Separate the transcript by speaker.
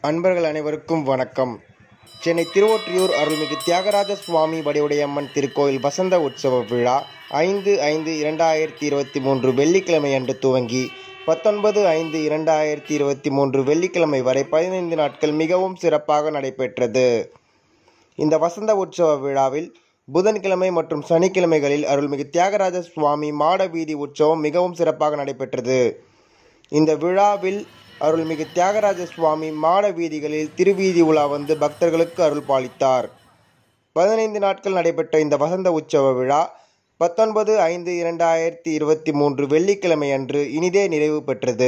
Speaker 1: அன்பர்கள் அனைவருக்கும் வணக்கம் சென்னை திருவொற்றியூர் அருள்மிகு தியாகராஜ சுவாமி வடிவுடையம்மன் திருக்கோயில் வசந்த உற்சவ விழா ஐந்து ஐந்து இரண்டாயிரத்தி இருபத்தி மூன்று வெள்ளிக்கிழமை அன்று துவங்கி பத்தொன்பது ஐந்து இரண்டாயிரத்தி இருபத்தி மூன்று வெள்ளிக்கிழமை வரை பதினைந்து நாட்கள் மிகவும் சிறப்பாக நடைபெற்றது இந்த வசந்த உற்சவ விழாவில் புதன்கிழமை மற்றும் சனிக்கிழமைகளில் அருள்மிகு தியாகராஜ சுவாமி மாட வீதி உற்சவம் மிகவும் சிறப்பாக நடைபெற்றது இந்த விழாவில் அருள்மிகு தியாகராஜ சுவாமி மாட வீதிகளில் திருவீதி உலா வந்து பக்தர்களுக்கு அருள் பாலித்தார் பதினைந்து நாட்கள் நடைபெற்ற இந்த வசந்த உற்சவ விழா பத்தொன்பது ஐந்து இரண்டாயிரத்தி இருபத்தி மூன்று வெள்ளிக்கிழமை அன்று இனிதே நிறைவு பெற்றது